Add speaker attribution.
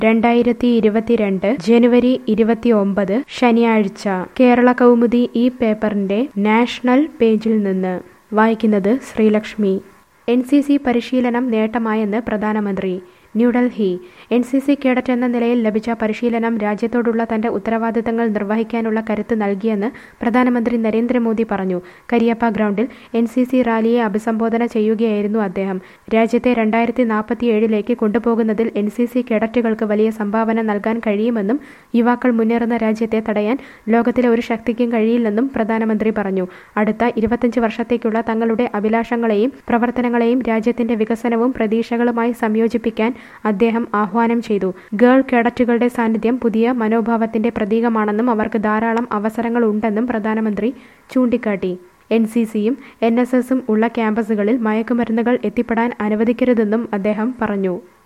Speaker 1: രണ്ടായിരത്തി ഇരുപത്തിരണ്ട് ജനുവരി ഇരുപത്തിയൊമ്പത് ശനിയാഴ്ച കേരള കൗമുദി ഈ പേപ്പറിന്റെ നാഷണൽ പേജിൽ നിന്ന് വായിക്കുന്നത് ശ്രീലക്ഷ്മി എൻ സി സി പരിശീലനം നേട്ടമായെന്ന് പ്രധാനമന്ത്രി New Delhi N C C cadet എന്ന നിലയിൽ ലഭിച്ച പരിശീലനം രാജ്യത്തോടുള്ള തന്റെ ഉത്തരവാദിത്തങ്ങൾ നിർവഹിക്കാനുള്ള കരുത്ത് നൽകിയെന്ന് പ്രധാനമന്ത്രി നരേന്ദ്രമോദി പറഞ്ഞു കരിയപ്പ ഗ്രൗണ്ടിൽ എൻ സി സി റാലിയെ അഭിസംബോധന ചെയ്യുകയായിരുന്നു അദ്ദേഹം രാജ്യത്തെ രണ്ടായിരത്തി നാൽപ്പത്തിയേഴിലേക്ക് കൊണ്ടുപോകുന്നതിൽ എൻ സി സി കേഡറ്റുകൾക്ക് വലിയ സംഭാവന നൽകാൻ കഴിയുമെന്നും യുവാക്കൾ മുന്നേറുന്ന രാജ്യത്തെ തടയാൻ ലോകത്തിലെ ഒരു ശക്തിക്കും കഴിയില്ലെന്നും പ്രധാനമന്ത്രി പറഞ്ഞു അടുത്ത ഇരുപത്തഞ്ച് വർഷത്തേക്കുള്ള തങ്ങളുടെ അഭിലാഷങ്ങളെയും പ്രവർത്തനങ്ങളെയും രാജ്യത്തിന്റെ വികസനവും പ്രതീക്ഷകളുമായി സംയോജിപ്പിക്കാൻ അദ്ദേഹം ആഹ്വാനം ചെയ്തു ഗേൾ കേഡറ്റുകളുടെ സാന്നിധ്യം പുതിയ മനോഭാവത്തിന്റെ പ്രതീകമാണെന്നും അവർക്ക് ധാരാളം അവസരങ്ങൾ ഉണ്ടെന്നും പ്രധാനമന്ത്രി ചൂണ്ടിക്കാട്ടി എൻ സി സിയും എൻ എസ് എസും ഉള്ള ക്യാമ്പസുകളിൽ മയക്കുമരുന്നുകൾ എത്തിപ്പെടാൻ അനുവദിക്കരുതെന്നും അദ്ദേഹം പറഞ്ഞു